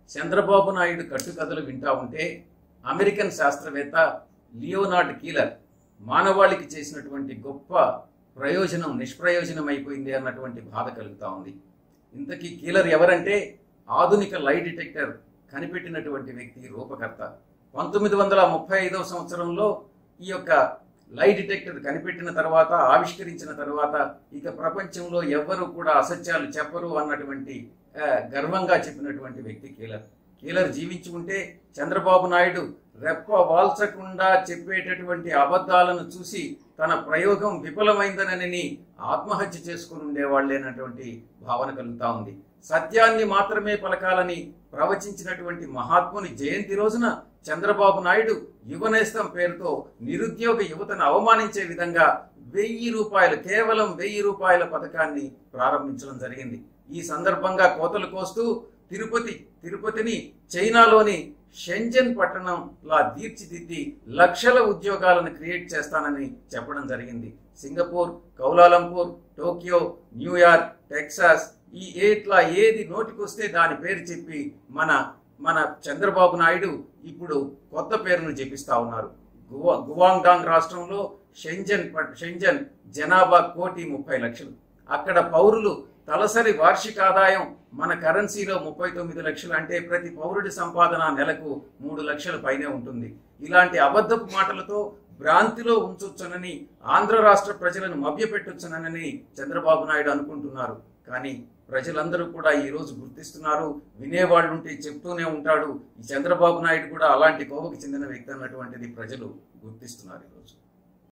చంద్రబాబు నాయుడు కట్టుకథలు వింటా ఉంటే అమెరికన్ శాస్త్రవేత్త లియోనార్డ్ కీలర్ మానవాళికి చేసినటువంటి గొప్ప ప్రయోజనం నిష్ప్రయోజనం అయిపోయింది అన్నటువంటి బాధ కలుగుతా ఉంది ఇంతకీ కీలర్ ఎవరంటే ఆధునిక లై డిటెక్టర్ కనిపెట్టినటువంటి వ్యక్తి రూపకర్త పంతొమ్మిది వందల ముప్పై ఐదవ సంవత్సరంలో ఈ యొక్క లై డిటెక్టర్ కనిపెట్టిన తర్వాత ఆవిష్కరించిన తర్వాత ఇక ప్రపంచంలో ఎవ్వరూ కూడా అసత్యాలు చెప్పరు అన్నటువంటి ఆ, గర్వంగా చెప్పినటువంటి వ్యక్తి కీలర్ కీలర్ జీవించి ఉంటే చంద్రబాబు నాయుడు రెప్ప వాల్చకుండా చెప్పేటటువంటి అబద్ధాలను చూసి తన ప్రయోగం విఫలమైందనని ఆత్మహత్య చేసుకుని ఉండేవాళ్ళేనటువంటి భావన కలుగుతా ఉంది సత్యాన్ని మాత్రమే పలకాలని ప్రవచించినటువంటి మహాత్ముని జయంతి రోజున చంద్రబాబు నాయుడు యువనేస్తం పేరుతో నిరుద్యోగ యువతను అవమానించే విధంగా వెయ్యి రూపాయలు కేవలం వెయ్యి రూపాయల పథకాన్ని ప్రారంభించడం జరిగింది ఈ సందర్భంగా కోతలు కోస్తూ తిరుపతి తిరుపతిని చైనాలోని షెంజన్ పట్టణంలా తీర్చిదిద్ది లక్షల ఉద్యోగాలను క్రియేట్ చేస్తానని చెప్పడం జరిగింది Singapore Kuala Lumpur Tokyo New York Texas ఈ ఏట్లా ఏది నోటికొస్తే దాని పేరు చెప్పి మన మన చంద్రబాబు నాయుడు ఇప్పుడు కొత్త పేరును జపిస్తా ఉన్నారు గువా గువాంగ్డాంగ్ రాష్ట్రంలో షెంజన్ పట్- షెంజన్ జనాభా కోటి ముప్పై లక్షలు అక్కడ పౌరులు తలసరి వార్షిక ఆదాయం మన కరెన్సీలో ముప్పై తొమ్మిది లక్షలు అంటే ప్రతి పౌరుడి సంపాదన నెలకు మూడు లక్షల పైనే ఉంటుంది ఇలాంటి అబద్ధపు మాటలతో భ్రాంతిలో ఉంచొచ్చునని ఆంధ్ర రాష్ట్ర ప్రజలను మభ్యపెట్టొచ్చునని చంద్రబాబు నాయుడు అనుకుంటున్నారు కానీ ప్రజలందరూ కూడా ఈ రోజు గుర్తిస్తున్నారు వినేవాళ్ళు ఉంటే చెప్తూనే ఉంటాడు ఈ చంద్రబాబు నాయుడు కూడా అలాంటి కోవకు చెందిన వ్యక్తి అన్నటువంటిది ప్రజలు గుర్తిస్తున్నారు ఈరోజు